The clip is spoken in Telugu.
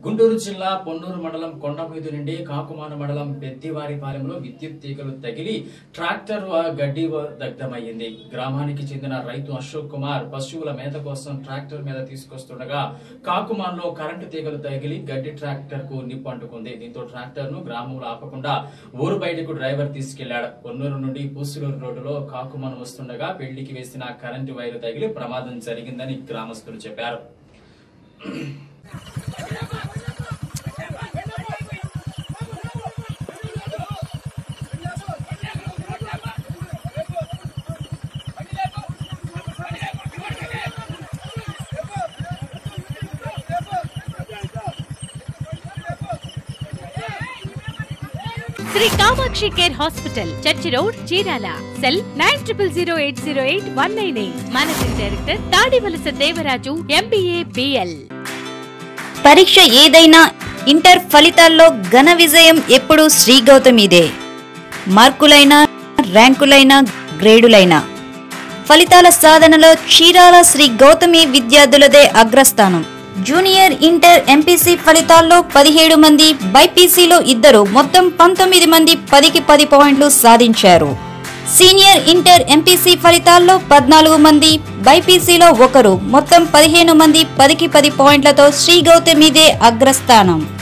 గుంటూరు జిల్లా పొన్నూరు మండలం కొండమీదు నుండి కాకుమాన మండలం పెద్దివారిపాలెంలో విద్యుత్ తీగలు తగిలి ట్రాక్టర్ వ- గడ్డి వ- దగ్ధమయ్యింది గ్రామానికి చెందిన రైతు అశోక్ కుమార్ పశువుల మేత కోసం ట్రాక్టర్ మీద తీసుకొస్తుండగా కాకుమాన్లో కరెంటు తీగలు తగిలి గడ్డి ట్రాక్టర్ కు నిప్పు అంటుకుంది దీంతో ట్రాక్టర్ ను గ్రామంలో ఆపకుండా ఊరు బయటకు డ్రైవర్ తీసుకెళ్లాడు పొన్నూరు నుండి పూసులూరు రోడ్డులో కాకుమాన్ వస్తుండగా పెళ్లికి వేసిన కరెంటు వైరు తగిలి ప్రమాదం జరిగిందని గ్రామస్తులు చెప్పారు Shri Kamakshi care hospital church road Chirala cell nine triple zero eight zero eight one nine eight managing director Tadivalasa Devaraju MBA BL పరీక్ష ఏదైనా ఇంటర్ ఫలితాల్లో ఘన విజయం ఎప్పుడూ శ్రీ గౌతమిదే మార్కులైనా ర్యాంకులైనా గ్రేడులైనా ఫలితాల సాధనలో చీరాల శ్రీ గౌతమి విద్యార్థులదే అగ్రస్థానం జూనియర్ ఇంటర్ ఎంపీసీ ఫలితాల్లో పదిహేడు మంది బైపీసీలో ఇద్దరు మొత్తం పంతొమ్మిది మంది పదికి పది పాయింట్లు సాధించారు సీనియర్ ఇంటర్ ఎంపీసీ ఫలితాల్లో పద్నాలుగు మంది బైపీసీలో ఒకరు మొత్తం పదిహేను మంది పదికి పది పాయింట్లతో శ్రీ గౌతమిదే అగ్రస్థానం